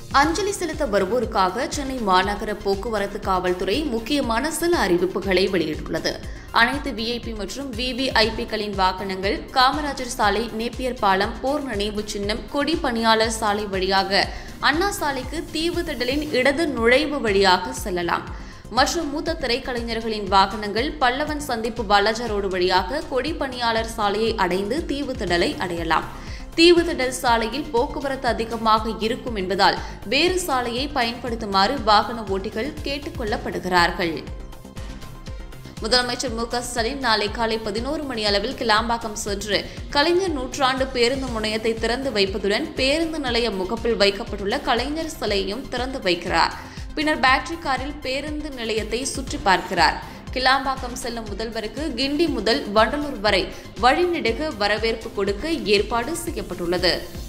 அஞ்சலி செலுத்த வருவோருக்காக சென்னை மாநகர போக்குவரத்து காவல்துறை முக்கியமான சில அறிவிப்புகளை வெளியிட்டுள்ளது அனைத்து விஐபி மற்றும் விவிஐபிக்களின் வாகனங்கள் காமராஜர் சாலை நேப்பியர் பாலம் போர் நினைவு சின்னம் கொடி பணியாளர் சாலை வழியாக அண்ணா சாலைக்கு தீவு திடலின் இடது நுழைவு வழியாக செல்லலாம் மற்றும் மூத்த திரைக்கலைஞர்களின் வாகனங்கள் பல்லவன் சந்திப்பு பாலாஜா ரோடு வழியாக கொடி பணியாளர் சாலையை அடைந்து தீவு திடலை அடையலாம் தீவு திடல் சாலையில் போக்குவரத்து அதிகமாக இருக்கும் என்பதால் வேறு சாலையை பயன்படுத்துமாறு வாகன ஓட்டிகள் கேட்டுக் கொள்ளப்படுகிறார்கள் முதலமைச்சர் மு க ஸ்டாலின் நாளை காலை பதினோரு மணி அளவில் கிளாம்பாக்கம் சென்று கலைஞர் நூற்றாண்டு பேருந்து முனையத்தை திறந்து வைப்பதுடன் பேருந்து நிலைய முகப்பில் வைக்கப்பட்டுள்ள கலைஞர் சிலையையும் திறந்து வைக்கிறார் பின்னர் பேட்டரி காரில் பேருந்து நிலையத்தை சுற்றி பார்க்கிறார் கிளாம்பாக்கம் செல்லும் முதல்வருக்கு கிண்டி முதல் வண்டலூர் வரை வழிநெடுக வரவேற்பு கொடுக்க ஏற்பாடு செய்யப்பட்டுள்ளது